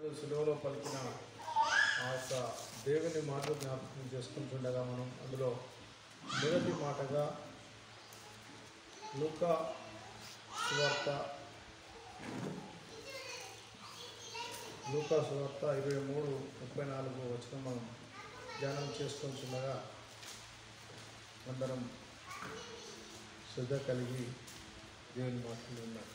సులువలో పలికిన ఆ యొక్క దేవుని మాటలు జ్ఞాపకం చేసుకుంటుండగా మనం అందులో మొదటి మాటగా లూకా సువార్త లూకా సువార్త ఇరవై మూడు ముప్పై నాలుగు వచ్చిన మనం ధ్యానం చేసుకుంటుండగా అందరం శ్రద్ధ కలిగి దేవుని మాటలు ఉన్నాయి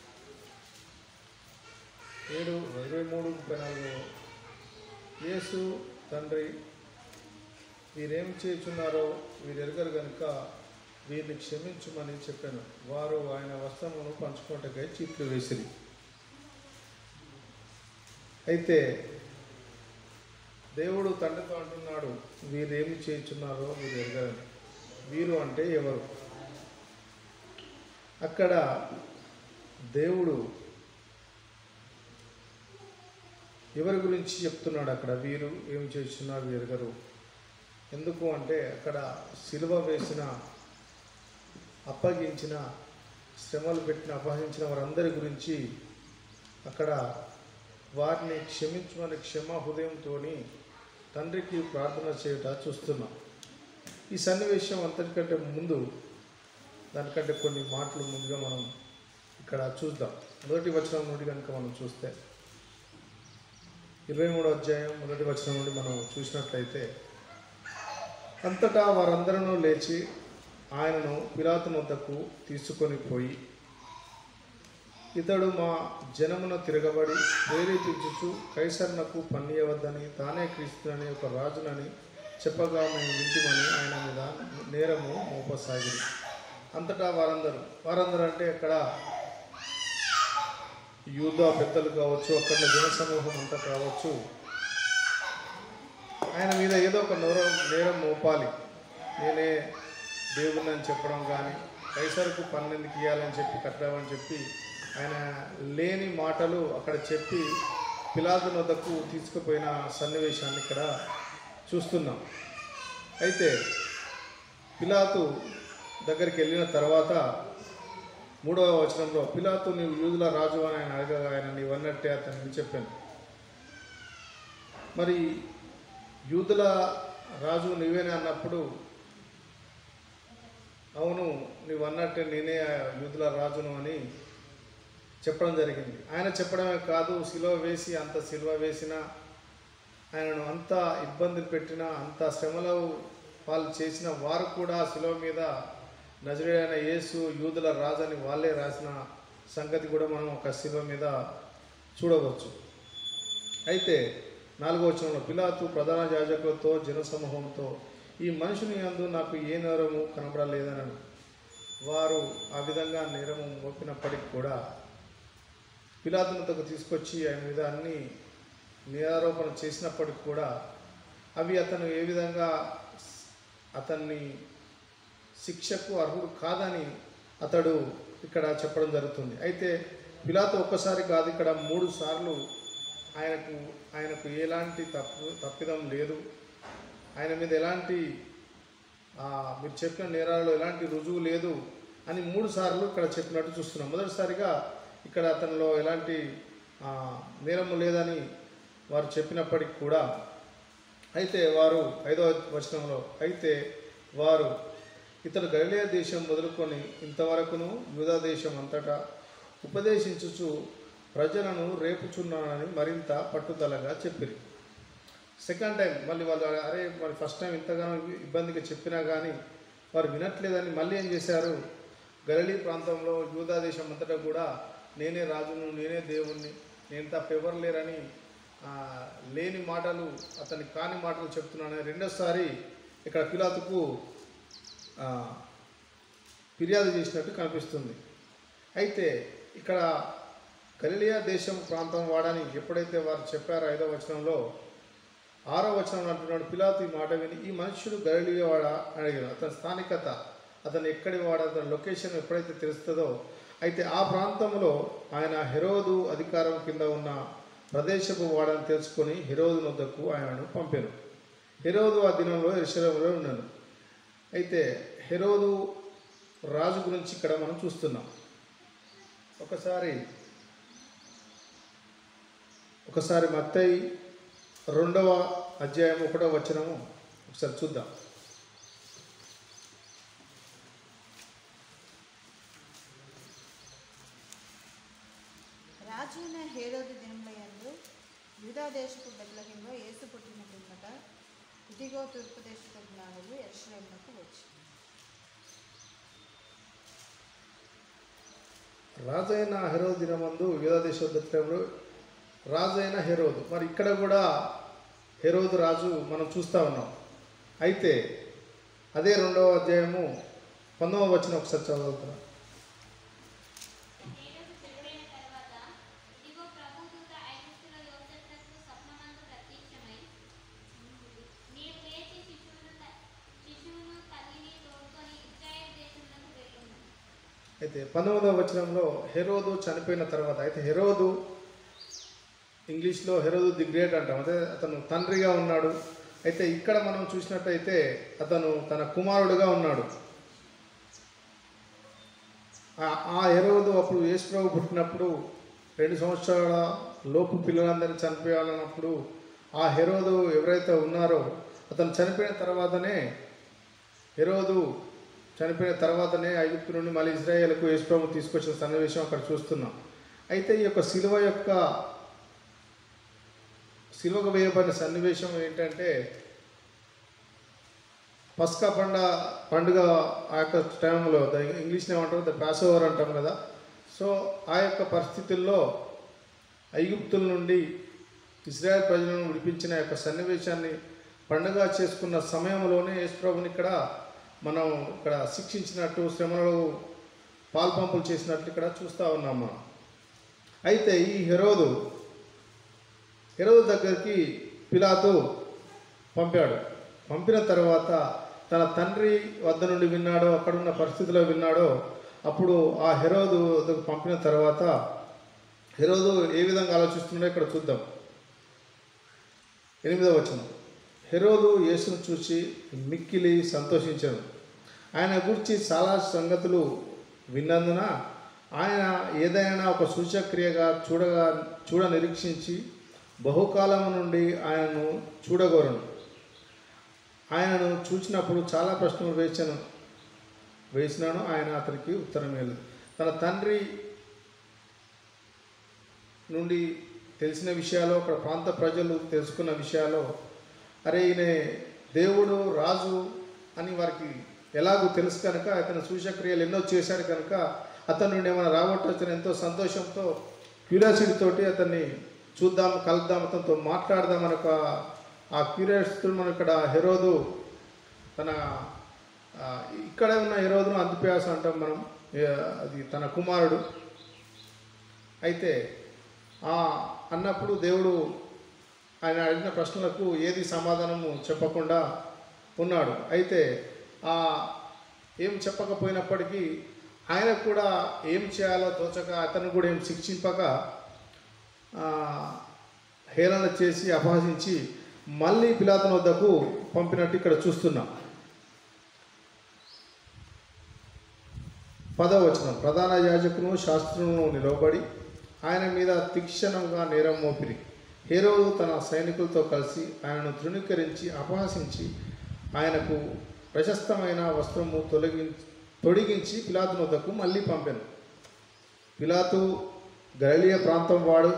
ఏడు ఇరవై మూడు ముప్పై నాలుగు యేసు తండ్రి వీరేం చేయుచున్నారో వీరు ఎరగరు కనుక వీరిని క్షమించుమని చెప్పాను వారు ఆయన వస్త్రమును పంచుకోవటకై చీట్లు వేసిరి అయితే దేవుడు తండ్రితో అంటున్నాడు వీరేమి చేయుచున్నారో వీరు ఎరగరని వీరు అంటే ఎవరు అక్కడ దేవుడు ఎవరి గురించి చెప్తున్నాడు అక్కడ వీరు ఏం చేస్తున్నారు ఎరగరు ఎందుకు అంటే అక్కడ సిలువ వేసిన అప్పగించిన శ్రమలు పెట్టిన అపహరించిన వారందరి గురించి అక్కడ వారిని క్షమించమని క్షమా హృదయంతో తండ్రికి ప్రార్థన చేయుట చూస్తున్నాం ఈ సన్నివేశం అంతటికంటే ముందు దానికంటే కొన్ని మాటలు ముందుగా మనం ఇక్కడ చూద్దాం మొదటి వచనం నుండి కనుక మనం చూస్తే ఇరవై మూడో అధ్యాయం మొదటి వచనం నుండి మనం చూసినట్లయితే అంతటా వారందరూ లేచి ఆయనను పిలాతు వద్దకు తీసుకొని పోయి ఇతడు మా జనమున తిరగబడి ప్రేరేపించుచు కైసర్నకు పన్నియవద్దని తానే క్రీస్తునని ఒక రాజునని చెప్పగా మేము వింటిమని ఆయన మీద నేరము మోపసాగిరి అంతటా వారందరూ వారందరూ అంటే అక్కడ యూదా పెద్దలు కావచ్చు అక్కడ జనసమూహం అంతా కావచ్చు ఆయన మీద ఏదో ఒక నేరం నేరం మోపాలి నేనే దేవుడిని అని చెప్పడం కానీ కైసరుకు పన్నెండుకి ఇవ్వాలని చెప్పి కట్టామని చెప్పి ఆయన లేని మాటలు అక్కడ చెప్పి పిలాదు వద్దకు తీసుకుపోయిన సన్నివేశాన్ని ఇక్కడ చూస్తున్నాం అయితే పిలాతు దగ్గరికి వెళ్ళిన తర్వాత మూడవ వచనంలో పిలాతు నీవు యూదుల రాజు అని ఆయన అడగగా ఆయన నీవు అన్నట్టే అతనికి చెప్పాను మరి యూదుల రాజు నీవేనే అన్నప్పుడు అవును నీవు అన్నట్టే నేనే ఆ యూదుల రాజును అని చెప్పడం జరిగింది ఆయన చెప్పడమే కాదు సిలువ వేసి అంత సిలువ వేసిన ఆయనను అంత ఇబ్బంది పెట్టిన అంత శ్రమలో వాళ్ళు చేసిన వారు కూడా శిలువ మీద నజరుడైన యేసు యూదుల రాజని వాళ్ళే రాసిన సంగతి కూడా మనం ఒక శిలువ మీద చూడవచ్చు అయితే నాలుగో వచనంలో పిలాతు ప్రధాన యాజకులతో జనసమూహంతో ఈ మనుషుని యందు నాకు ఏ నేరము కనబడలేదని వారు ఆ విధంగా నేరము మోపినప్పటికి కూడా పిలాతునతకు తీసుకొచ్చి ఆయన మీద అన్ని నేరారోపణ చేసినప్పటికి కూడా అవి అతను ఏ విధంగా అతన్ని శిక్షకు అర్హుడు కాదని అతడు ఇక్కడ చెప్పడం జరుగుతుంది అయితే పిలాతో ఒక్కసారి కాదు ఇక్కడ మూడు సార్లు ఆయనకు ఆయనకు ఎలాంటి తప్పు తప్పిదం లేదు ఆయన మీద ఎలాంటి ఆ, మీరు చెప్పిన నేరాలలో ఎలాంటి రుజువు లేదు అని మూడు సార్లు ఇక్కడ చెప్పినట్టు చూస్తున్నాం మొదటిసారిగా ఇక్కడ అతనిలో ఎలాంటి ఆ, నేరము లేదని వారు చెప్పినప్పటికి కూడా అయితే వారు ఐదవ వచనంలో అయితే వారు ఇతడు గలిలే దేశం మొదలుకొని ఇంతవరకును యూదా దేశం అంతటా ఉపదేశించుచు ప్రజలను రేపుచున్నానని మరింత పట్టుదలగా చెప్పిరి సెకండ్ టైం మళ్ళీ వాళ్ళు అరే మరి ఫస్ట్ టైం ఇంతగానో ఇబ్బందిగా చెప్పినా కానీ వారు వినట్లేదని మళ్ళీ ఏం చేశారు గలిలీ ప్రాంతంలో యూదా దేశం అంతటా కూడా నేనే రాజును నేనే దేవుణ్ణి నేను తప్ప ఎవరు లేరని ఆ, లేని మాటలు అతని కాని మాటలు చెప్తున్నానని రెండోసారి ఇక్కడ పిలాతుకు ఆ, ఫిర్యాదు చేసినట్టు కనిపిస్తుంది అయితే ఇక్కడ గలిలియా దేశం ప్రాంతం వాడని ఎప్పుడైతే వారు చెప్పారో ఐదో వచనంలో ఆరో వచనంలో అంటున్నాడు పిలాతు ఈ మాట విని ఈ మనుష్యుడు గలిలియా వాడ అని అడిగాడు అతని స్థానికత అతను ఎక్కడి వాడ అతని లొకేషన్ ఎప్పుడైతే తెలుస్తుందో అయితే ఆ ప్రాంతంలో ఆయన హెరోదు అధికారం కింద ఉన్న ప్రదేశపు వాడని తెలుసుకొని హెరోదు వద్దకు ఆయనను పంపాను హెరోదు ఆ దినంలో ఎరుశలంలో ఉన్నాను అయితే హెరోదు రాజు గురించి ఇక్కడ మనం చూస్తున్నాం ఒకసారి ఒకసారి మత్తయి రెండవ అధ్యాయం ఒకటో వచనము ఒకసారి చూద్దాం రాజైన హేరోది దినములందు యూదా దేశపు బెత్లహేంలో యేసు పుట్టిన పిమ్మట ఇదిగో తూర్పు దేశపు జ్ఞానులు ఎరుషలేమునకు వచ్చి రాజైన హెరోదు దినమందు యోధదేశోద్ధత్రంలో రాజైన హెరోదు మరి ఇక్కడ కూడా హెరోదు రాజు మనం చూస్తూ ఉన్నాం అయితే అదే రెండవ అధ్యాయము పంతొమ్మిదవ వచ్చిన ఒకసారి చదువుతున్నాం నేడు చెరుడైన తర్వాత ఇదిగో ప్రభుదూత ఐగుప్తుల యోసేపునకు స్వప్నమందు ప్రత్యక్షమై నీవు లేచి శిశువును త- శిశువును తల్లిని తోడుకొని ఇజ్రాయెల్ దేశమునకు వెళ్ళుము అయితే పంతొమ్మిదవ వచనంలో హెరోదు చనిపోయిన తర్వాత అయితే హెరోదు ఇంగ్లీష్లో హెరోదు ది గ్రేట్ అంటాం అదే అతను తండ్రిగా ఉన్నాడు అయితే ఇక్కడ మనం చూసినట్టయితే అతను తన కుమారుడుగా ఉన్నాడు ఆ- ఆ హెరోదు అప్పుడు యేసుప్రభు పుట్టినప్పుడు రెండు సంవత్సరాల లోపు పిల్లలందరినీ చనిపోయాలన్నప్పుడు ఆ హెరోదు ఎవరైతే ఉన్నారో అతను చనిపోయిన తర్వాతనే హెరోదు చనిపోయిన తర్వాతనే ఐగుప్తు నుండి మళ్ళీ ఇజ్రాయేల్కు యేసుప్రభు తీసుకొచ్చిన సన్నివేశం అక్కడ చూస్తున్నాం అయితే ఈ యొక్క శిలువ యొక్క శిలువకు వేయబడిన సన్నివేశం ఏంటంటే పస్కా పండ పండుగ ఆ యొక్క టైంలో ద ఇంగ్లీష్లో ఏమంటారు ద పాస్ ఓవర్ అంటాం కదా సో ఆ యొక్క పరిస్థితుల్లో ఐగుప్తుల నుండి ఇజ్రాయెల్ ప్రజలను విడిపించిన యొక్క సన్నివేశాన్ని పండుగ చేసుకున్న సమయంలోనే యేసుప్రభుని ఇక్కడ మనం ఇక్కడ శిక్షించినట్టు శ్రమలో పాల్పంపులు చేసినట్లు ఇక్కడ చూస్తూ ఉన్నాం మనం అయితే ఈ హెరోదు హెరోదు దగ్గరికి పిలాతు పంపాడు పంపిన తర్వాత తన తండ్రి వద్ద నుండి విన్నాడో అక్కడున్న పరిస్థితిలో విన్నాడో అప్పుడు ఆ హెరోదు వద్దకు పంపిన తర్వాత హెరోదు ఏ విధంగా ఆలోచిస్తున్నాడో ఇక్కడ చూద్దాం ఎనిమిదవ వచనం హెరోదు యేసును చూసి మిక్కిలి సంతోషించాను ఆయన గురించి చాలా సంగతులు విన్నందున ఆయన ఏదైనా ఒక సూచక్రియగా చూడగా చూడ నిరీక్షించి బహుకాలం నుండి ఆయనను చూడగోరను ఆయనను చూసినప్పుడు చాలా ప్రశ్నలు వేసాను వేసినాను ఆయన అతనికి ఉత్తరం వేయలేదు తన తండ్రి నుండి తెలిసిన విషయాలు అక్కడ ప్రాంత ప్రజలు తెలుసుకున్న విషయాలు అరే ఈయన దేవుడు రాజు అని వారికి ఎలాగో తెలుసు కనుక అతను సూచక్రియలు ఎన్నో చేశాడు కనుక అతని నుండి ఏమైనా రాబట్టొచ్చిన ఎంతో సంతోషంతో క్యూరియాసిటీ తోటి అతన్ని చూద్దాం కలుద్దాం అతనితో మాట్లాడదాం అని ఒక ఆ క్యూరియాసిటీ మనం ఇక్కడ హెరోదు తన ఆ, ఇక్కడే ఉన్న హెరోదును అంతిప్యాస అంటాం మనం ఏ, అది తన కుమారుడు అయితే ఆ అన్నప్పుడు దేవుడు ఆయన అడిగిన ప్రశ్నలకు ఏది సమాధానము చెప్పకుండా ఉన్నాడు అయితే ఆ ఏం చెప్పకపోయినప్పటికీ ఆయన కూడా ఏం చేయాలో తోచక అతను కూడా ఏం శిక్షింపక ఆ, హేళన చేసి అపహసించి మళ్ళీ పిలాతన వద్దకు పంపినట్టు ఇక్కడ చూస్తున్నాం పదవ వచనం ప్రధాన యాజకును శాస్త్రులను నిలవబడి ఆయన మీద తీక్షణంగా నేరం మోపిరి హేరోదు తన సైనికులతో కలిసి ఆయనను తృణీకరించి అపహసించి ఆయనకు ప్రశస్తమైన వస్త్రము తొలగి తొడిగించి పిలాతు వద్దకు మళ్ళీ పంపాను పిలాతు గలిలియ ప్రాంతం వాడు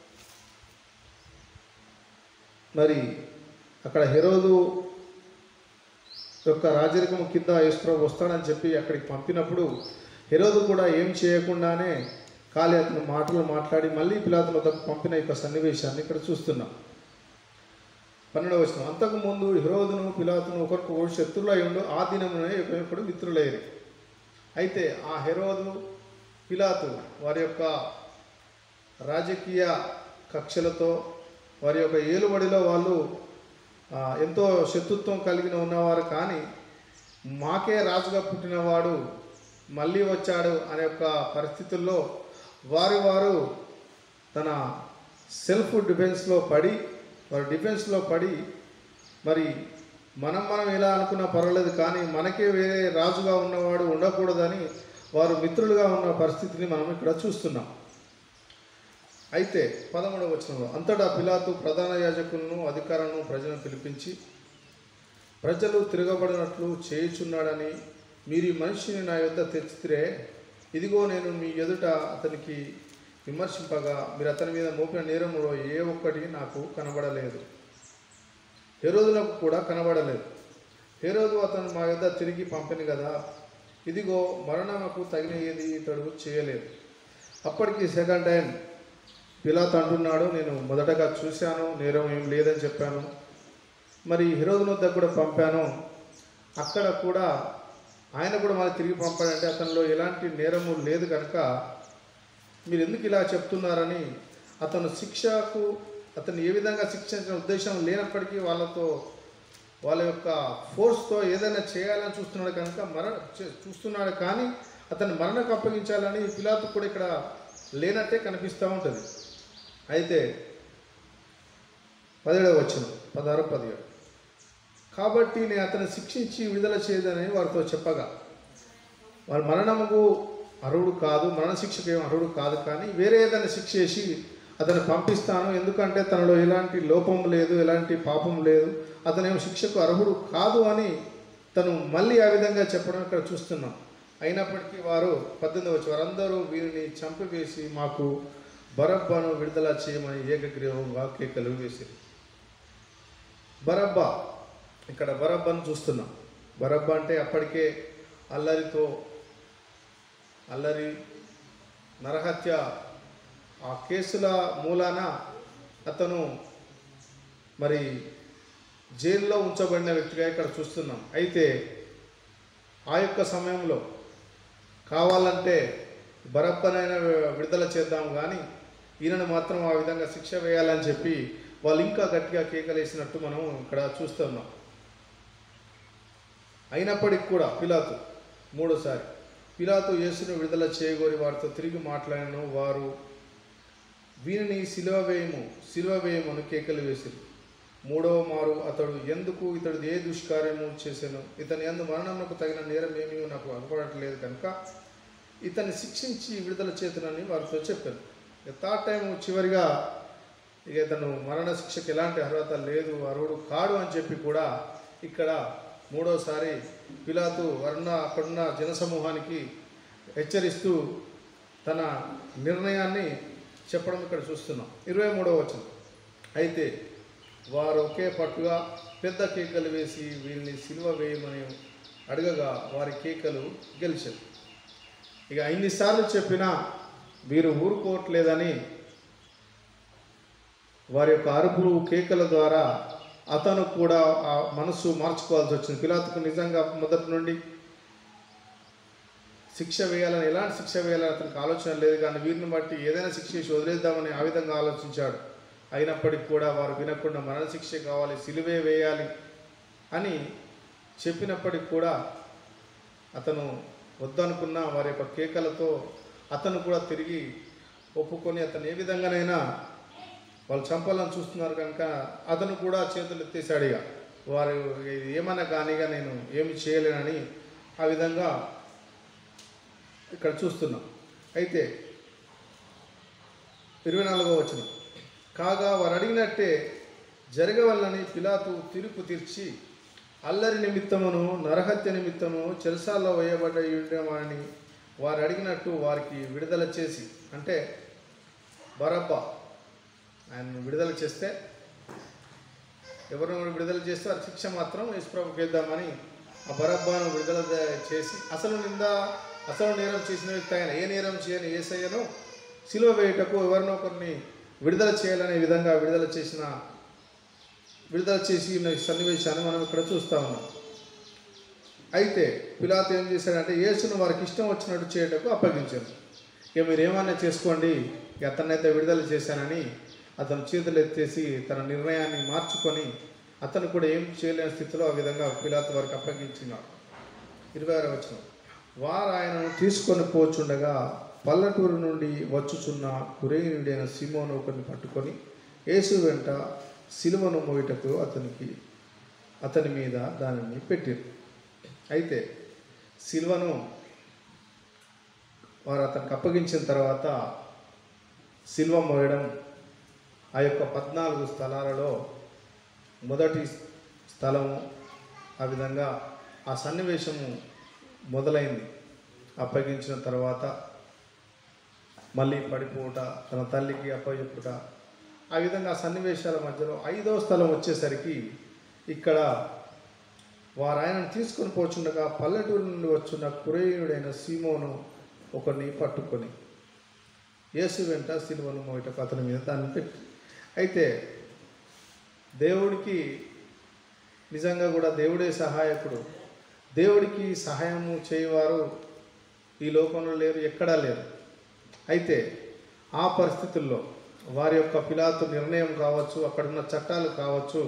మరి అక్కడ హెరోదు యొక్క రాజరికం కింద యేసుప్రభు వస్తాడని చెప్పి అక్కడికి పంపినప్పుడు హెరోదు కూడా ఏం చేయకుండానే ఖాళీ అతను మాటలు మాట్లాడి మళ్ళీ పిలాతుల వద్దకు పంపిన యొక్క సన్నివేశాన్ని ఇక్కడ చూస్తున్నాం పన్నెండవ వచనం అంతకు ముందు హెరోదును పిలాతును ఒకరికొకరు శత్రువులు అయి ఉండు ఆ దినమునే ఒకరికొకరు మిత్రులయ్యారు అయితే ఆ హెరోదు పిలాతు వారి యొక్క రాజకీయ కక్షలతో వారి యొక్క ఏలుబడిలో వాళ్ళు ఆ, ఎంతో శత్రుత్వం కలిగిన ఉన్నవారు కానీ మాకే రాజుగా పుట్టినవాడు మళ్ళీ వచ్చాడు అనే యొక్క పరిస్థితుల్లో వారు వారు తన సెల్ఫ్ డిఫెన్స్లో పడి వారి డిఫెన్స్లో పడి మరి మనం మనం ఎలా అనుకున్నా పర్వాలేదు కానీ మనకే వేరే రాజుగా ఉన్నవాడు ఉండకూడదని వారు మిత్రులుగా ఉన్న పరిస్థితిని మనం ఇక్కడ చూస్తున్నాం అయితే పదమూడవ వచనంలో అంతటా పిలాతు ప్రధాన యాజకులను అధికారులను ప్రజలను పిలిపించి ప్రజలు తిరగబడినట్లు చేయుచున్నాడని మీరు ఈ మనిషిని నా యొద్ద తెచ్చితే ఇదిగో నేను మీ ఎదుట అతనికి విమర్శింపగా మీరు అతని మీద మోపిన నేరములో ఏ ఒక్కటి నాకు కనబడలేదు హెరోదులకు కూడా కనబడలేదు హెరోదు అతను మా యొద్ద తిరిగి పంపిన కదా ఇదిగో మరణముకు తగిన ఏది ఇతడు చేయలేదు అప్పటికి సెకండ్ టైం పిలాత్ అంటున్నాడు నేను మొదటగా చూశాను నేరం ఏం లేదని చెప్పాను మరి హీరోజు వద్ద కూడా పంపాను అక్కడ కూడా ఆయన కూడా మళ్ళీ తిరిగి పంపాడంటే అతనిలో ఎలాంటి నేరము లేదు కనుక మీరు ఎందుకు ఇలా చెప్తున్నారని అతను శిక్షకు అతను ఏ విధంగా శిక్షించిన ఉద్దేశం లేనప్పటికీ వాళ్ళతో వాళ్ళ యొక్క ఫోర్స్తో ఏదైనా చేయాలని చూస్తున్నాడు కనుక మరణ చే- చూస్తున్నాడు కానీ అతన్ని మరణకు అప్పగించాలని పిలాతు కూడా ఇక్కడ లేనట్టే కనిపిస్తూ ఉంటుంది అయితే పదిహేడవ వచ్చిన పదహారు పదిహేడు కాబట్టి నేను అతను శిక్షించి విడుదల చేయదని వారితో చెప్పగా వారు మరణముకు అర్హుడు కాదు మరణ శిక్షకు ఏం అర్హుడు కాదు కానీ వేరే ఏదైనా శిక్ష చేసి అతను పంపిస్తాను ఎందుకంటే తనలో ఎలాంటి లోపం లేదు ఎలాంటి పాపం లేదు అతనేం శిక్షకు అర్హుడు కాదు అని తను మళ్ళీ ఆ విధంగా చెప్పడం ఇక్కడ చూస్తున్నాం అయినప్పటికీ వారు పద్దెనిమిది వచ్చి వారందరూ వీరిని చంపివేసి మాకు బరబ్బను విడుదల చేయమని ఏకగ్రీవంగా కేకలు వేసింది బరబ్బా ఇక్కడ బరబ్బను చూస్తున్నాం బరబ్బ అంటే అప్పటికే అల్లరితో అల్లరి నరహత్య ఆ కేసుల మూలాన అతను మరి జైల్లో ఉంచబడిన వ్యక్తిగా ఇక్కడ చూస్తున్నాం అయితే ఆ యొక్క సమయంలో కావాలంటే బరబ్బనైనా విడుదల చేద్దాం కానీ ఈయనను మాత్రం ఆ విధంగా శిక్ష వేయాలని చెప్పి వాళ్ళు ఇంకా గట్టిగా కేకలేసినట్టు మనం ఇక్కడ చూస్తున్నాం అయినప్పటికి కూడా పిలాతు మూడోసారి పిలాతు యేసును విడుదల చేయగోరి వారితో తిరిగి మాట్లాడిన వారు వీరిని సిలువ వేయము సిలువ వేయమని కేకలు వేసిరు మూడవ మారు అతడు ఎందుకు ఇతడు ఏ దుష్కార్యము చేశాను ఇతని ఎందు మరణమునకు తగిన నేరం ఏమీ నాకు అగపడట్లేదు కనుక ఇతన్ని శిక్షించి విడుదల చేతునని వారితో చెప్పాను ఇక థర్డ్ టైం చివరిగా ఇక ఇతను మరణ శిక్షకు ఎలాంటి అర్హత లేదు అర్హుడు కాడు అని చెప్పి కూడా ఇక్కడ మూడోసారి పిలాతు వర్ణ అక్కడున్న జనసమూహానికి హెచ్చరిస్తూ తన నిర్ణయాన్ని చెప్పడం ఇక్కడ చూస్తున్నాం ఇరవై మూడవ వచనం అయితే వారు ఒకే పట్టుగా పెద్ద కేకలు వేసి వీరిని సిలువ వేయమని అడగగా వారి కేకలు గెలిచారు ఇక ఇన్నిసార్లు చెప్పినా వీరు ఊరుకోవట్లేదని వారి యొక్క అరుపులు కేకల ద్వారా అతను కూడా ఆ మనసు మార్చుకోవాల్సి వచ్చింది పిలాతుకు నిజంగా మొదటి నుండి శిక్ష వేయాలని ఎలాంటి శిక్ష వేయాలని అతనికి ఆలోచన లేదు కానీ వీరిని బట్టి ఏదైనా శిక్ష చేసి వదిలేద్దామని ఆ విధంగా ఆలోచించాడు అయినప్పటికీ కూడా వారు వినకుండా మరణ శిక్ష కావాలి సిలువే వేయాలి అని చెప్పినప్పటికి కూడా అతను వద్దనుకున్న వారి యొక్క కేకలతో అతను కూడా తిరిగి ఒప్పుకొని అతను ఏ విధంగానైనా వాళ్ళు చంపాలని చూస్తున్నారు కనుక అతను కూడా చేతులు ఎత్తేసాడు ఇక వారు ఏమన్నా కానీగా నేను ఏమి చేయలేనని ఆ విధంగా ఇక్కడ చూస్తున్నాం అయితే ఇరవై నాలుగో వచనం కాగా వారు అడిగినట్టే జరగవల్లని పిలాతు తీర్పు తీర్చి అల్లరి నిమిత్తమును నరహత్య నిమిత్తము చెరసాల్లో వేయబడ్డ ఉండేవాడిని వారు అడిగినట్టు వారికి విడుదల చేసి అంటే బరబ్బా ఆయన విడుదల చేస్తే ఎవరిని విడుదల చేస్తే వారి శిక్ష మాత్రం యేసుప్రభుకి వేద్దామని ఆ బరబ్బాను విడుదల ద- చేసి అసలు నింద అసలు నేరం చేసిన వ్యక్తి ఆయన ఏ నేరం చేయని ఏసయ్యను సిలువ వేయుటకు ఎవరినో ఒకరిని విడుదల చేయాలనే విధంగా విడుదల చేసిన విడుదల చేసి ఉన్న ఈ సన్నివేశాన్ని మనం ఇక్కడ చూస్తా ఉన్నాం అయితే పిలాతు ఏం చేశాడంటే యేసును వారికి ఇష్టం వచ్చినట్టు చేయటకు అప్పగించారు ఇక మీరు ఏమన్నా చేసుకోండి ఇక అతన్నైతే విడుదల చేశానని అతను చేతులు ఎత్తేసి తన నిర్ణయాన్ని మార్చుకొని అతను కూడా ఏం చేయలేని స్థితిలో ఆ విధంగా పిలాతు వారికి అప్పగించినాడు ఇరవై ఆరో వచ్చిన వారు ఆయనను తీసుకొని పోచుండగా పల్లెటూరు నుండి వచ్చుచున్న కురేయుడైన సిమోను ఒకరిని పట్టుకొని యేసు వెంట సిలువను మోయటకు అతనికి అతని మీద దానిని పెట్టారు అయితే సిలువను వారు అతనికి అప్పగించిన తర్వాత శిల్వ మోయడం ఆ యొక్క పద్నాలుగు స్థలాలలో మొదటి స్థలము ఆ విధంగా ఆ సన్నివేశము మొదలైంది అప్పగించిన తర్వాత మళ్ళీ పడిపోవుట తన తల్లికి అప్పచెప్పుట ఆ విధంగా ఆ సన్నివేశాల మధ్యలో ఐదవ స్థలం వచ్చేసరికి ఇక్కడ వారు ఆయనను తీసుకొని పోచుండగా పల్లెటూరు నుండి వచ్చిన కురేయుడైన సీమోను ఒకరిని పట్టుకొని యేసు వెంట సిలువను మోయటకు అతని మీద దాన్ని పెట్టి అయితే దేవుడికి నిజంగా కూడా దేవుడే సహాయకుడు దేవుడికి సహాయము చేయవారు ఈ లోకంలో లేరు ఎక్కడా లేరు అయితే ఆ పరిస్థితుల్లో వారి యొక్క పిలాతు నిర్ణయం కావచ్చు అక్కడున్న చట్టాలు కావచ్చు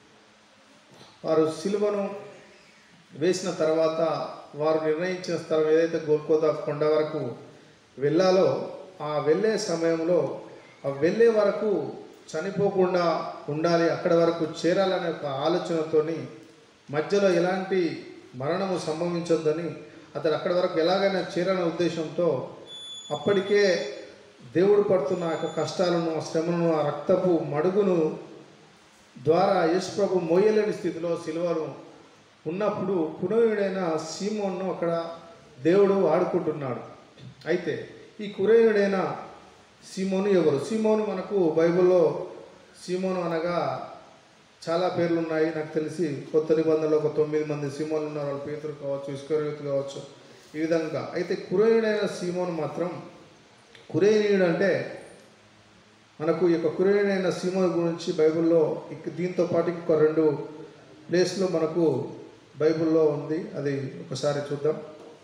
వారు సిలువను వేసిన తర్వాత వారు నిర్ణయించిన స్థలం ఏదైతే గోల్కోదా కొండ వరకు వెళ్ళాలో ఆ వెళ్ళే సమయంలో ఆ వెళ్ళే వరకు చనిపోకుండా ఉండాలి అక్కడ వరకు చేరాలనే ఒక ఆలోచనతోని మధ్యలో ఎలాంటి మరణము సంభవించొద్దని అతడు అక్కడి వరకు ఎలాగైనా చేరాలనే ఉద్దేశంతో అప్పటికే దేవుడు పడుతున్న ఆ యొక్క కష్టాలను ఆ శ్రమను ఆ రక్తపు మడుగును ద్వారా యేసుప్రభు మోయలేని స్థితిలో సిలువను ఉన్నప్పుడు కురేయుడైన సీమోన్ను అక్కడ దేవుడు వాడుకుంటున్నాడు అయితే ఈ కురేయుడైన సీమోను ఎవరు సీమోను మనకు బైబిల్లో సీమోను అనగా చాలా పేర్లు ఉన్నాయి నాకు తెలిసి కొత్త నిబంధనలో ఒక తొమ్మిది మంది సీమోన్లు ఉన్నారు వాళ్ళు పేతురు కావచ్చు ఇస్కరియోతు కావచ్చు ఈ విధంగా అయితే కురేయుడైన సీమోను మాత్రం కురేనీయుడు అంటే మనకు ఈ యొక్క కురేనైన సీమోను గురించి బైబిల్లో ఇక దీంతో పాటు ఇంకో రెండు ప్లేస్లో మనకు బైబిల్లో ఉంది అది ఒకసారి చూద్దాం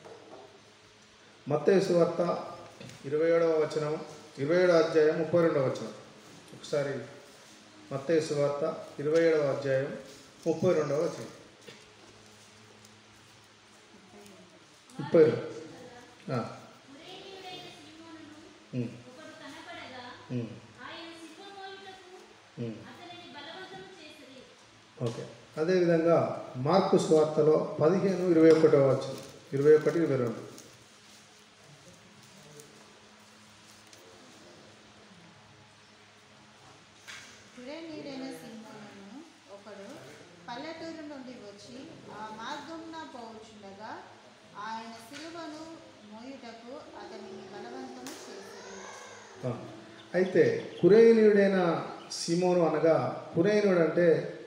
మత్తయి సువార్త ఇరవై ఏడవ వచనం ఇరవై ఏడవ అధ్యాయం ముప్పై రెండవ వచనం ఒకసారి మత్తయి సువార్త ఇరవై ఏడవ అధ్యాయం ముప్పై రెండవ వచనం ముప్పై రెండు ఆ, కురేనీయుడైన సీమోనును ఉమ్, ఒకడు కనపడగా ఉమ్, ఆయన సిలువ మోయుటకు ఉమ్. అతనిని బలవంతం చేసిరి ఓకే అదేవిధంగా మార్కు స్వార్తలో పదిహేను ఇరవై ఒకటో వచ్చింది ఇరవై ఒకటి ఇరవై రెండు కురేనీయుడైన సీమోనును ఒకడు పల్లెటూరు నుండి వచ్చి ఆ మార్గంన పోవచ్చుండగా ఆయన సిలువను మోయుటకు అతనిని బలవంతము చేసిరి ఆ, అయితే కురేనీయుడైన సీమోను అనగా కురేనుడు అంటే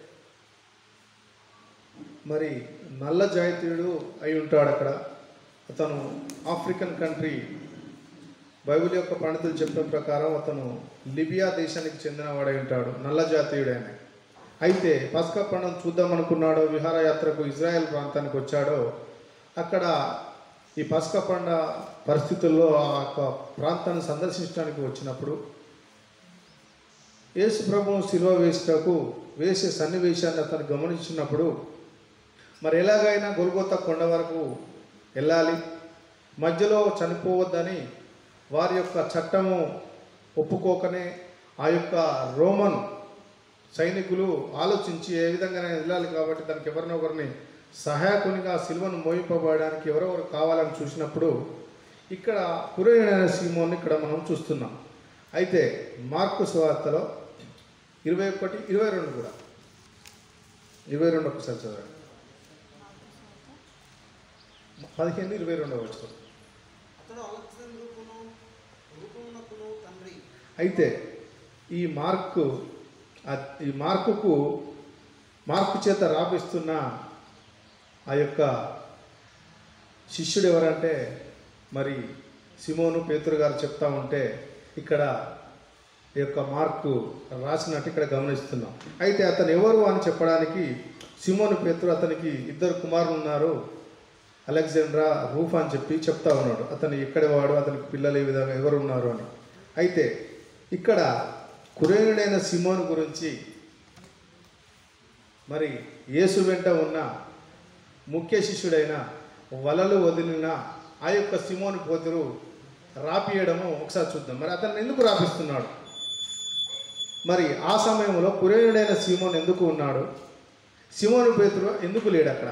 మరి నల్ల జాతీయుడు అయి ఉంటాడు అక్కడ అతను ఆఫ్రికన్ కంట్రీ బైబిల్ యొక్క పండితులు చెప్పిన ప్రకారం అతను లిబియా దేశానికి చెందినవాడై ఉంటాడు నల్ల జాతీయుడైన అయితే పస్కా పండుగ చూద్దాం అనుకున్నాడో విహారయాత్రకు ఇజ్రాయెల్ ప్రాంతానికి వచ్చాడో అక్కడ ఈ పస్కా పండుగ పరిస్థితుల్లో ఆ యొక్క ప్రాంతాన్ని సందర్శించడానికి వచ్చినప్పుడు యేసు ప్రభువు శిలువ వేసుటకు వేసే సన్నివేశాన్ని అతను గమనించినప్పుడు మరి ఎలాగైనా గొల్గొత్త కొండ వరకు వెళ్ళాలి మధ్యలో చనిపోవద్దని వారి యొక్క చట్టము ఒప్పుకోకనే ఆ యొక్క రోమన్ సైనికులు ఆలోచించి ఏ విధంగా వెళ్ళాలి కాబట్టి దానికి ఎవరినో ఒకరిని సహాయకునిగా సిల్వను మోయింపబడడానికి ఎవరెవరు కావాలని చూసినప్పుడు ఇక్కడ కురేణైన సీమోని ఇక్కడ మనం చూస్తున్నాం అయితే మార్కు సువార్తలో ఇరవై ఒకటి ఇరవై రెండు కూడా ఇరవై రెండు ఒకసారి చదవండి పదిహేను ఇరవై రెండవ వచ్చిన అతడు అలెగ్జాండ్రుకును రూపమునకును తండ్రి అయితే ఈ మార్కు ఆ- ఈ మార్కుకు మార్కు చేత రాపిస్తున్న ఆ యొక్క శిష్యుడు ఎవరంటే మరి సిమోను పేతురు గారు చెప్తా ఉంటే ఇక్కడ ఈ యొక్క మార్కు రాసినట్టు ఇక్కడ గమనిస్తున్నాం అయితే అతను ఎవరు అని చెప్పడానికి సిమోను పేతురు అతనికి ఇద్దరు కుమారులు ఉన్నారు అలెగ్జాండ్రా రూఫ్ అని చెప్పి చెప్తా ఉన్నాడు అతను ఎక్కడి వాడు అతనికి పిల్లలు ఏ విధంగా ఎవరు ఉన్నారు అని అయితే ఇక్కడ కురేనుడైన సిమోను గురించి మరి యేసు వెంట ఉన్న ముఖ్య శిష్యుడైన వలలు వదిలిన ఆ యొక్క సిమోను పోతురు రాపియడము ఒకసారి చూద్దాం మరి అతను ఎందుకు రాపిస్తున్నాడు మరి ఆ సమయంలో కురేనుడైన సిమోన్ ఎందుకు ఉన్నాడు సిమోను పేతురు ఎందుకు లేడు అక్కడ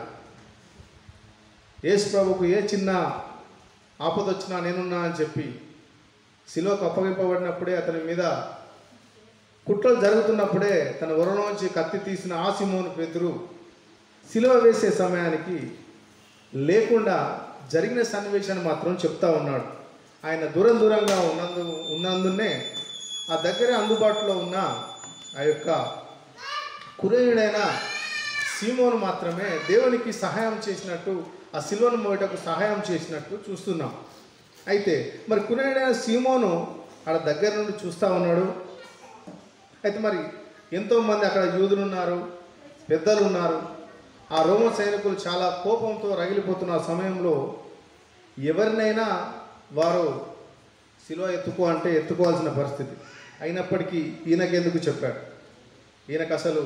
యేసు ప్రభుకు ఏ చిన్న ఆపద వచ్చినా నేనున్నా అని చెప్పి శిలువకు అప్పగింపబడినప్పుడే అతని మీద కుట్రలు జరుగుతున్నప్పుడే తన వరలోంచి కత్తి తీసిన ఆ సిమోను పేతురు సిలువ వేసే సమయానికి లేకుండా జరిగిన సన్నివేశాన్ని మాత్రం చెప్తా ఉన్నాడు ఆయన దూరం దూరంగా ఉన్నందు ఉన్నందునే ఆ దగ్గరే అందుబాటులో ఉన్న ఆ యొక్క కురేయుడైన సీమోను మాత్రమే దేవునికి సహాయం చేసినట్టు ఆ సిల్వను మోయటకు సహాయం చేసినట్టు చూస్తున్నాం అయితే మరి కురేయుడైన సీమోను ఆడ దగ్గర నుండి చూస్తూ ఉన్నాడు అయితే మరి ఎంతోమంది అక్కడ యూదులు ఉన్నారు పెద్దలు ఉన్నారు ఆ రోమ సైనికులు చాలా కోపంతో రగిలిపోతున్న ఆ సమయంలో ఎవరినైనా వారు సిలువ ఎత్తుకో అంటే ఎత్తుకోవాల్సిన పరిస్థితి అయినప్పటికీ ఈయనకెందుకు చెప్పాడు ఈయనకు అసలు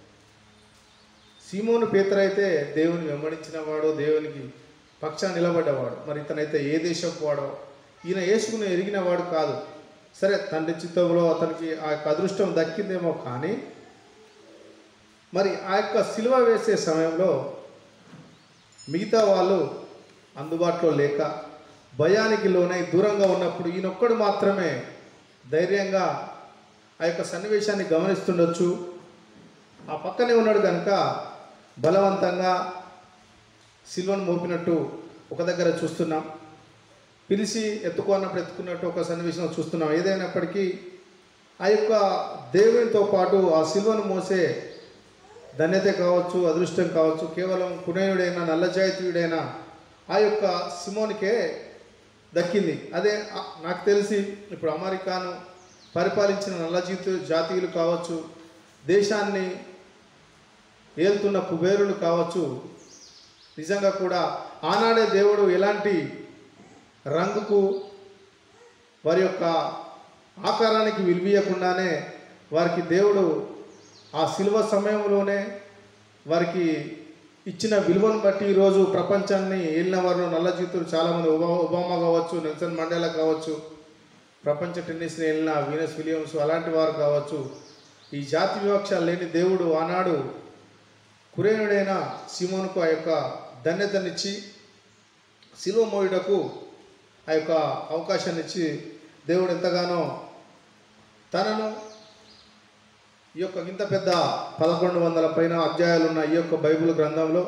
సీమోను పేతురైతే దేవుని వెంబడించిన వాడు దేవునికి పక్షాన్ని నిలబడ్డవాడు మరి ఇతనైతే ఏ దేశపు వాడో ఈయన యేసుకుని ఎరిగిన వాడు కాదు సరే తండ్రి చిత్తంలో అతనికి ఆ యొక్క అదృష్టం దక్కిందేమో కానీ మరి ఆ యొక్క సిలువ వేసే సమయంలో మిగతా వాళ్ళు అందుబాటులో లేక భయానికి లోనై దూరంగా ఉన్నప్పుడు ఈయనొక్కడు మాత్రమే ధైర్యంగా ఆ యొక్క సన్నివేశాన్ని గమనిస్తుండొచ్చు ఆ పక్కనే ఉన్నాడు కనుక బలవంతంగా సిల్వను మోపినట్టు ఒక దగ్గర చూస్తున్నాం పిలిచి ఎత్తుకున్నప్పుడు ఎత్తుకున్నట్టు ఒక సన్నివేశం చూస్తున్నాం ఏదైనప్పటికీ ఆ యొక్క దేవునితో పాటు ఆ సిల్వను మోసే ధన్యత కావచ్చు అదృష్టం కావచ్చు కేవలం కునేయుడైన నల్లజాయితీయుడైన ఆ యొక్క సిమోనికే దక్కింది అదే ఆ- నాకు తెలిసి ఇప్పుడు అమెరికాను పరిపాలించిన నల్ల జీతు జాతీయులు కావచ్చు దేశాన్ని ఏలుతున్న కుబేరులు కావచ్చు నిజంగా కూడా ఆనాడే దేవుడు ఎలాంటి రంగుకు వారి యొక్క ఆకారానికి విలువీయకుండానే వారికి దేవుడు ఆ శిల్వ సమయంలోనే వారికి ఇచ్చిన విలువను బట్టి ఈరోజు ప్రపంచాన్ని ఏలిన వారు నల్ల జీతులు చాలామంది ఒబా ఒబామా కావచ్చు నెల్సన్ మండేలా కావచ్చు ప్రపంచ టెన్నిస్ని వెళ్ళిన వీనస్ విలియమ్స్ అలాంటి వారు కావచ్చు ఈ జాతి వివక్ష లేని దేవుడు ఆనాడు కురేనుడైన సిమోనుకు ఆ యొక్క ధన్యతనిచ్చి శిలువ మోయుటకు ఆ యొక్క అవకాశాన్ని ఇచ్చి దేవుడు ఎంతగానో తనను ఈ యొక్క ఇంత పెద్ద పదకొండు వందల పైన అధ్యాయాలు ఉన్న ఈ యొక్క బైబిల్ గ్రంథంలో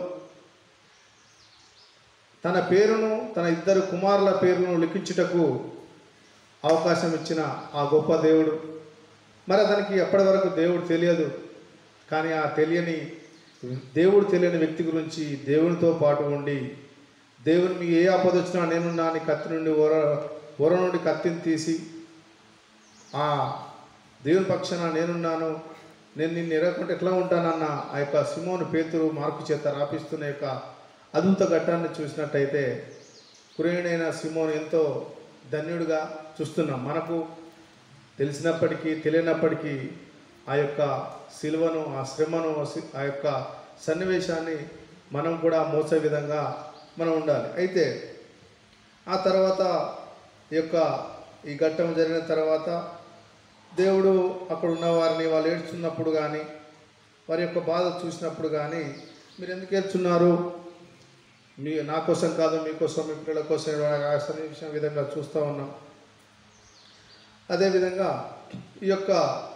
తన పేరును తన ఇద్దరు కుమారుల పేరును లిఖించుటకు అవకాశం ఇచ్చిన ఆ గొప్ప దేవుడు మరి అతనికి ఎప్పటి వరకు దేవుడు తెలియదు కానీ ఆ తెలియని దేవుడు తెలియని వ్యక్తి గురించి దేవునితో పాటు ఉండి దేవుని మీకు ఏ ఆపద వచ్చినా నేనున్నా అని కత్తి నుండి ఓర ఓర నుండి కత్తిని తీసి ఆ దేవుని పక్షాన నేనున్నాను నేను నిన్ను ఎరగకుండా ఎట్లా ఉంటానన్న ఆ యొక్క సిమోను పేతురు మార్కు చేత రాపిస్తున్న యొక్క అద్భుత ఘట్టాన్ని చూసినట్టయితే కురేయుడైన సిమోను ఎంతో ధన్యుడిగా చూస్తున్నాం మనకు తెలిసినప్పటికీ తెలియనప్పటికీ ఆ యొక్క సిలువను ఆ శ్రమను ఆ సి- ఆ యొక్క సన్నివేశాన్ని మనం కూడా మోసే విధంగా మనం ఉండాలి అయితే ఆ తర్వాత ఈ యొక్క ఈ ఘట్టం జరిగిన తర్వాత దేవుడు అక్కడ ఉన్న వారిని వాళ్ళు ఏడ్చున్నప్పుడు కానీ వారి యొక్క బాధ చూసినప్పుడు కానీ మీరు ఎందుకు ఏడ్చున్నారు మీ నా కోసం కాదు మీకోసం మీ పిల్లల కోసం ఆ సన్నివేశం విధంగా చూస్తూ ఉన్నాం అదేవిధంగా ఈ యొక్క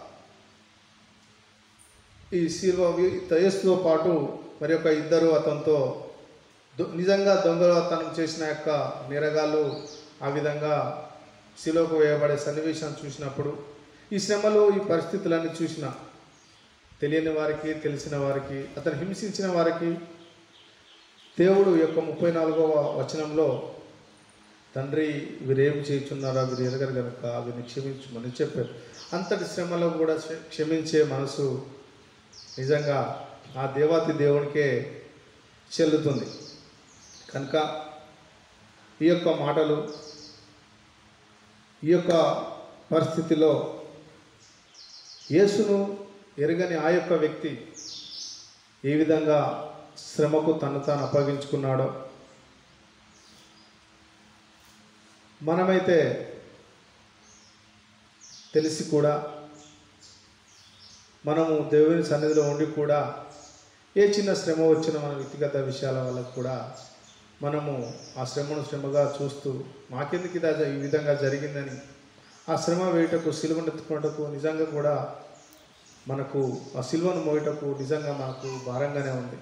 ఈ శిల్వ తయస్సుతో పాటు మరి యొక్క ఇద్దరు అతనితో దొ- నిజంగా దొంగతనం చేసిన యొక్క నిరగాలు ఆ విధంగా శిలోకు వేయబడే సన్నివేశాన్ని చూసినప్పుడు ఈ శ్రమలు ఈ పరిస్థితులన్నీ చూసిన తెలియని వారికి తెలిసిన వారికి అతను హింసించిన వారికి దేవుడు యొక్క ముప్పై నాలుగవ వచనంలో తండ్రి వీరేం చేయుచున్నారో వీరు ఎరగరు కనుక వీరిని క్షమించమని చెప్పారు అంతటి శ్రమలో కూడా క్ష- క్షమించే మనసు నిజంగా ఆ దేవాతి దేవునికే చెల్లుతుంది కనుక ఈ యొక్క మాటలు ఈ యొక్క పరిస్థితిలో యేసును ఎరగని ఆ యొక్క వ్యక్తి ఏ విధంగా శ్రమకు తను తాను అప్పగించుకున్నాడో మనమైతే తెలిసి కూడా మనము దేవుని సన్నిధిలో ఉండి కూడా ఏ చిన్న శ్రమ వచ్చినా మన వ్యక్తిగత విషయాల వల్ల కూడా మనము ఆ శ్రమను శ్రమగా చూస్తూ మాకెందుకు ఇదా ఈ విధంగా జరిగిందని ఆ శ్రమ వేయుటకు సిలువనెత్తుకున్నటకు నిజంగా కూడా మనకు ఆ సిలువను మోయటకు నిజంగా మనకు భారంగానే ఉంది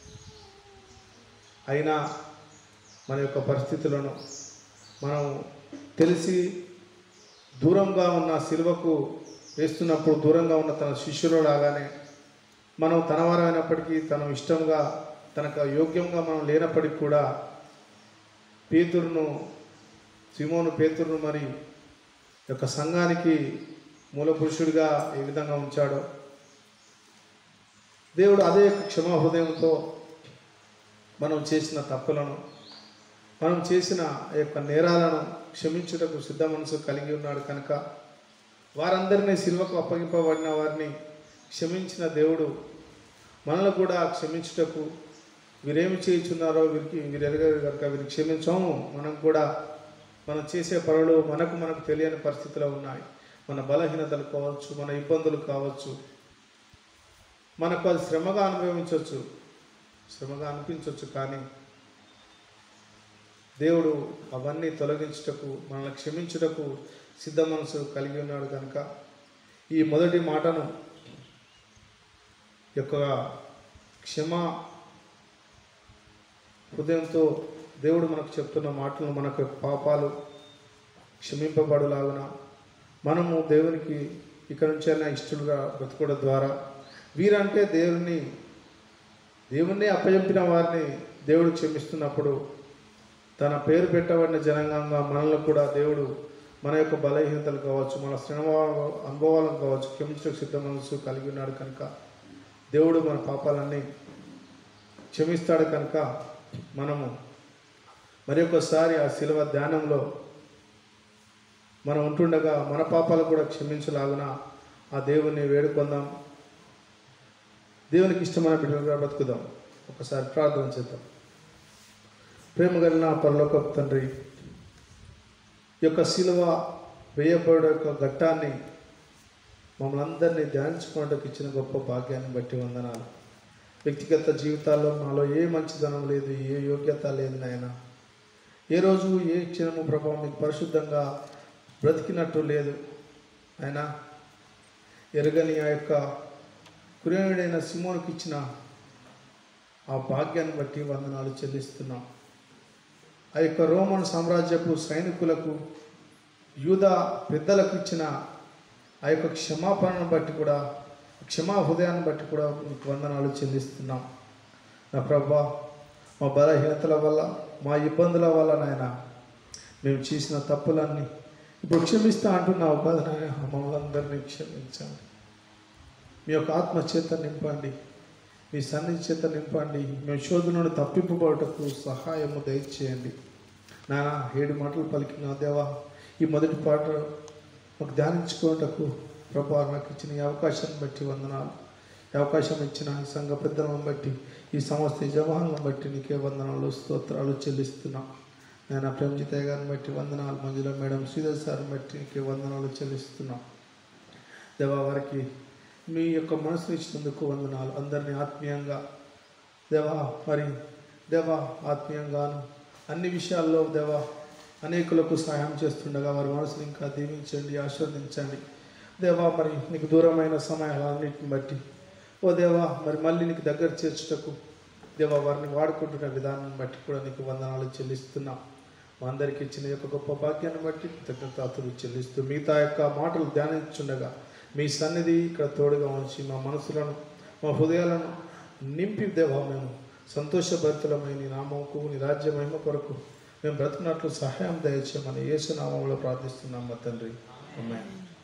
అయినా మన యొక్క పరిస్థితులను మనం తెలిసి దూరంగా ఉన్న సిలువకు వేస్తున్నప్పుడు దూరంగా ఉన్న తన శిష్యులు లాగానే మనం తన వారైనప్పటికీ తన ఇష్టంగా తనకు యోగ్యంగా మనం లేనప్పటికీ కూడా పేతురును సిమోను పేతురును మరి యొక్క సంఘానికి మూల పురుషుడిగా ఏ విధంగా ఉంచాడో దేవుడు అదే యొక్క క్షమా హృదయంతో మనం చేసిన తప్పులను మనం చేసిన ఆ యొక్క నేరాలను క్షమించుటకు సిద్ధ మనసు కలిగి ఉన్నాడు కనుక వారందరినీ సిల్వకు అప్పగింపబడిన వారిని క్షమించిన దేవుడు మనల్ని కూడా క్షమించుటకు వీరేమి చేయుచున్నారో వీరికి వీరు ఎరగరు కనుక వీరికి క్షమించాము మనం కూడా మనం చేసే పనులు మనకు మనకు తెలియని పరిస్థితిలో ఉన్నాయి మన బలహీనతలు కావచ్చు మన ఇబ్బందులు కావచ్చు మనకు అది శ్రమగా అనుభవించవచ్చు శ్రమగా అనిపించవచ్చు కానీ దేవుడు అవన్నీ తొలగించుటకు మనల్ని క్షమించుటకు సిద్ధ మనసు కలిగి ఉన్నాడు కనుక ఈ మొదటి మాటను యొక్క క్షమ హృదయంతో దేవుడు మనకు చెప్తున్న మాటలు మనకు పాపాలు క్షమింపబడులాగున మనము దేవునికి ఇక్కడ నుంచైనా ఇష్టలుగా బ్రతకడం ద్వారా వీరంటే దేవుని దేవుణ్ణి అప్పచెప్పిన వారిని దేవుడు క్షమిస్తున్నప్పుడు తన పేరు పెట్టబడిన జనాంగంగా మనల్ని కూడా దేవుడు మన యొక్క బలహీనతలు కావచ్చు మన శ్రమ అనుభవాలను కావచ్చు క్షమించడానికి సిద్ధ మనసు కలిగి ఉన్నాడు కనుక దేవుడు మన పాపాలన్నీ క్షమిస్తాడు కనుక మనము మరి ఒకసారి ఆ శిలువ ధ్యానంలో మనం ఉంటుండగా మన పాపాలు కూడా క్షమించలాగున ఆ దేవుణ్ణి వేడుకొందాం దేవునికి ఇష్టమైన బిడ్డలుగా బ్రతుకుదాం ఒకసారి ప్రార్థన చేద్దాం ప్రేమ కలిగిన పరలోకపు తండ్రి ఈ యొక్క శిలువ వేయబడే యొక్క ఘట్టాన్ని మమ్మల్ని అందరినీ ధ్యానించుకోవడానికి ఇచ్చిన గొప్ప భాగ్యాన్ని బట్టి వందనాలు వ్యక్తిగత జీవితాల్లో మాలో ఏ మంచిదనం లేదు ఏ యోగ్యత లేదు నాయన ఏ రోజు ఏ క్షణము ప్రభావం మీకు పరిశుద్ధంగా బ్రతికినట్టు లేదు ఆయన ఎరగని ఆ యొక్క కురేయుడైన సిమోనికి ఇచ్చిన ఆ భాగ్యాన్ని బట్టి వందనాలు చెల్లిస్తున్నాం ఆ యొక్క రోమన్ సామ్రాజ్యపు సైనికులకు యూదా పెద్దలకు ఇచ్చిన ఆ యొక్క క్షమాపణను బట్టి కూడా క్షమా హృదయాన్ని బట్టి కూడా మీకు వందనాలు చెల్లిస్తున్నాం నా ప్రభా మా బలహీనతల వల్ల మా ఇబ్బందుల వల్ల నాయన మేము చేసిన తప్పులన్నీ ఇప్పుడు క్షమిస్తా అంటున్నావు కదా నాయన మమ్మల్ని అందరినీ క్షమించండి మీ యొక్క ఆత్మ చేత నింపండి మీ సన్నిధి చేత నింపండి మేము శోధనను తప్పింపబడటకు సహాయము దయచేయండి నాన్న ఏడు మాటలు పలికిన దేవా ఈ మొదటి పాట మాకు ధ్యానించుకోవటకు ప్రభా నాకు ఇచ్చిన ఈ అవకాశాన్ని బట్టి వందనాలు ఈ అవకాశం ఇచ్చిన ఈ సంఘ పెద్దలను బట్టి ఈ సంస్థ యజమానులను బట్టి నీకే వందనాలు స్తోత్రాలు చెల్లిస్తున్నాం నేను ప్రేమజితయ్య గారిని బట్టి వందనాలు మంజుల మేడం శ్రీధర్ సార్ని బట్టి నీకే వందనాలు చెల్లిస్తున్నాం దేవా వారికి మీ యొక్క మనసును ఇచ్చినందుకు వందనాలు అందరినీ ఆత్మీయంగా దేవా మరి దేవా ఆత్మీయంగాను అన్ని విషయాల్లో దేవా అనేకులకు సహాయం చేస్తుండగా వారి మనసుని ఇంకా దీవించండి ఆస్వాదించండి దేవా మరి నీకు దూరమైన సమయాలన్నిటిని బట్టి ఓ దేవా మరి మళ్ళీ నీకు దగ్గర చేర్చుటకు దేవా వారిని వాడుకుంటున్న విధానం బట్టి కూడా నీకు వందనాలు చెల్లిస్తున్నాం మా అందరికి ఇచ్చిన ఈ యొక్క గొప్ప భాగ్యాన్ని బట్టి కృతజ్ఞతాతులు చెల్లిస్తూ మిగతా యొక్క మాటలు ధ్యానించుండగా మీ సన్నిధి ఇక్కడ తోడుగా ఉంచి మా మనసులను మా హృదయాలను నింపి దేవా మేము సంతోషభరితులమై నీ నామముకు నీ రాజ్య మహిమ కొరకు మేము బ్రతుకున్నట్లు సహాయం దయచేయమని యేసు నామంలో ప్రార్థిస్తున్నాం మా తండ్రి అమ్మాయి